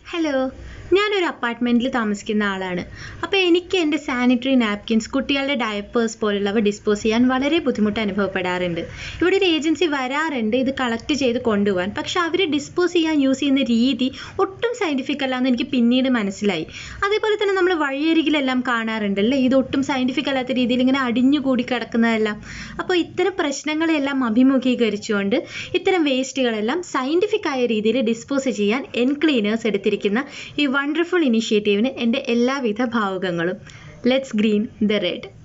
hello ഞാനൊരു അപ്പാർട്ട്മെൻറ്റിൽ താമസിക്കുന്ന ആളാണ് അപ്പോൾ എനിക്ക് എൻ്റെ സാനിറ്ററി നാപ്കിൻസ് കുട്ടികളുടെ ഡയപ്പേഴ്സ് പോലുള്ളവ ഡിസ്പോസ് ചെയ്യാൻ വളരെ ബുദ്ധിമുട്ട് അനുഭവപ്പെടാറുണ്ട് ഇവിടെ ഒരു ഏജൻസി വരാറുണ്ട് ഇത് കളക്ട് ചെയ്ത് കൊണ്ടുപോകാൻ പക്ഷെ അവർ ഡിസ്പോസ് ചെയ്യാൻ യൂസ് ചെയ്യുന്ന രീതി ഒട്ടും സയൻറ്റിഫിക് അല്ലാന്ന് എനിക്ക് പിന്നീട് മനസ്സിലായി അതേപോലെ തന്നെ നമ്മൾ വഴിയരികിലെല്ലാം കാണാറുണ്ടല്ലേ ഇത് ഒട്ടും സയൻറ്റിഫിക് അല്ലാത്ത രീതിയിൽ ഇങ്ങനെ അടിഞ്ഞുകൂടി കിടക്കുന്നതെല്ലാം അപ്പോൾ ഇത്തരം പ്രശ്നങ്ങളെല്ലാം അഭിമുഖീകരിച്ചുകൊണ്ട് ഇത്തരം വേസ്റ്റുകളെല്ലാം സയൻറ്റിഫിക് ആയ രീതിയിൽ ഡിസ്പോസ് ചെയ്യാൻ എൻ ക്ലീനേഴ്സ് എടുത്തിരിക്കുന്ന ഈ വണ്ടർഫുൾ ഇനിഷ്യേറ്റീവിന് എൻ്റെ എല്ലാവിധ ഭാവുകങ്ങളും ലെറ്റ്സ് ഗ്രീൻ ദ റെഡ്